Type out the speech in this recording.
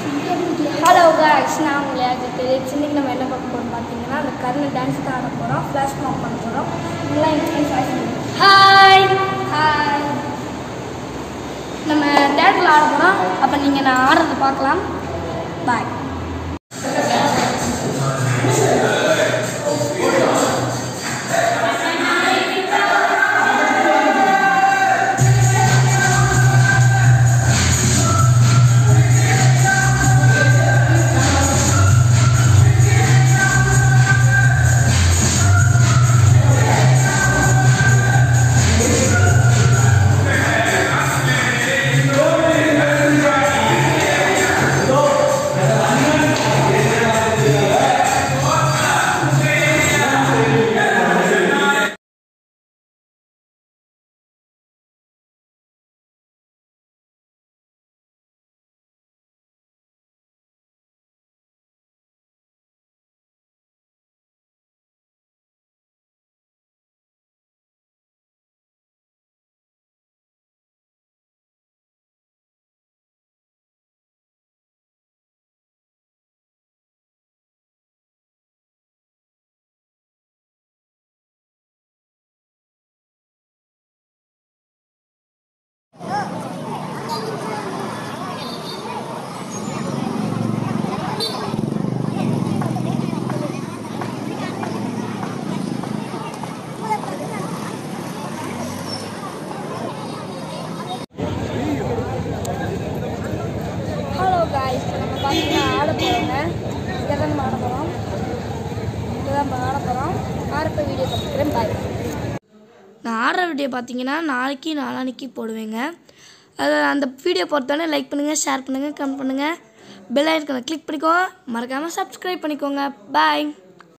hello guys நான் உங்களை யாருக்கு இன்னைக்கு நம்ம என்ன பார்க்க போகிறோம் பார்த்தீங்கன்னா அந்த கருணை டான்ஸ் தான் ஆட போகிறோம் ஃப்ளாஷ் மாப் பண்ண போகிறோம் இதெல்லாம் எக்ஸ்பீரியன்ஸ் ஹாய் ஹாய் நம்ம தேட்டரில் ஆட போகிறோம் அப்போ நீங்கள் நான் ஆடுறதை பார்க்கலாம் பாய் ஹலோ காய்ஸ் நம்ம பார்த்தீங்கன்னா ஆட போகிறோங்க இதை தான் நம்ம ஆட போகிறோம் இதை தான் நம்ம ஆட போகிறோம் ஆரப்ப வீடியோ பார்த்துக்கிறேன் பாய் நான் ஆடுற வீடியோ பார்த்தீங்கன்னா நாளைக்கு நாளான்னைக்கு போடுவேங்க அது அந்த வீடியோ பொறுத்தவரை லைக் பண்ணுங்கள் ஷேர் பண்ணுங்கள் கமெண்ட் பண்ணுங்கள் பெல் ஐக்கனை கிளிக் பண்ணிக்கோங்க மறக்காமல் சப்ஸ்கிரைப் பண்ணிக்கோங்க பாய்